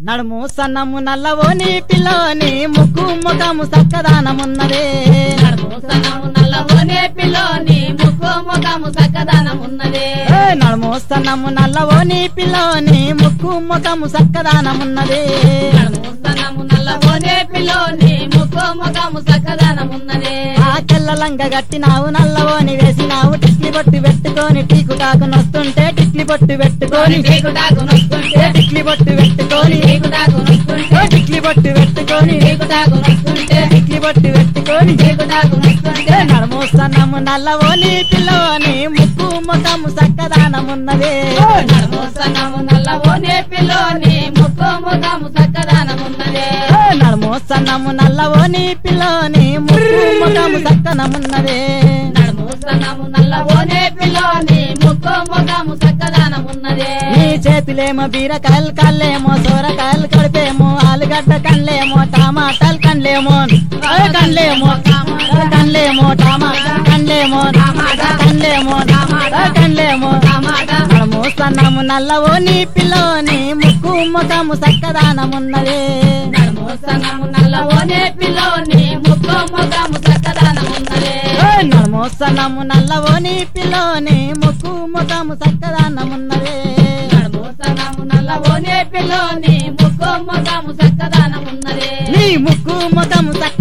నడుము సన్నము నల్లవో నీ పిల్లోని ముక్కు ముఖము సక్కదానమున్నదే నడుము సన్నము నల్లవోనే పిల్లోని ముక్కు ముఖము సక్కదనమున్నదే ఏ నడుము సన్నము నల్లవో నీ పిల్లోని ముక్కు ముఖము సక్కదానమున్నదే నడుము సన్నము నల్లవోనే పిల్లోని ముక్కు ముఖము సక్కదనమున్నదే ఆ లంగ గట్టినావు నల్లవోని వేసినావు టిక్లి బొట్టు పెట్టుకొని టీకు టాకు నొస్తుంటే టిక్లి బొట్టు పెట్టుకొని టీకుటాకు నొస్తుంటే టిక్లి బొట్టు పెట్టుకొని టీకుటాకు నొస్తుంటే టిక్లి బొట్టు పెట్టుకొని టీకుటాకు నొస్తుంటే టిక్లి బొట్టు పెట్టుకొని టీకుటాకు నొస్తుంటే నడుమోస్తన్నము నల్లవోని పిల్లోని ముక్కు ముఖము సక్కదానమున్నదే నడుము సన్నము నల్లవోనే పిల్లోని ముక్కు ముఖము సక్కదనమున్నదే నడుమోస్తన్నము నల్లవోని పిల్లోని ముక్కు ముఖము సక్కనమున్నదే నడుము సన్నము నల్లవోనే పిల్లోని ముక్కు ముఖము సక్కదనమున్నదే నీ చేతులేమో బీరకాయలు కళ్ళేమో సోరకాయలు కడిపేమో ఆలుగడ్డ కండ్లేమో టమాటాలు కండ్లేమో ఏ కండ్లేమో ఏ కండ్లేమో టమాటా కండ్లేమో టమాటా కండ్లేమో ఏ కండ్లేమో టమాటా మనము సన్నము నల్లవో నీ పిల్లోని ముక్కు ముఖము సక్కదానమున్నదే నడుము సన్నము నల్లవోనే పిల్లోని ముక్కు ముఖము సక్కదనమున్నదే ఏ నడుము సన్నము నల్లవో నీ పిల్లోని ముక్కు ముఖము సక్కదానమున్నదే నడుము సన్నము నల్లవోనే పిల్లోని ముక్కు ముఖము సక్కదనమున్నదే నీ ముక్కు ముఖము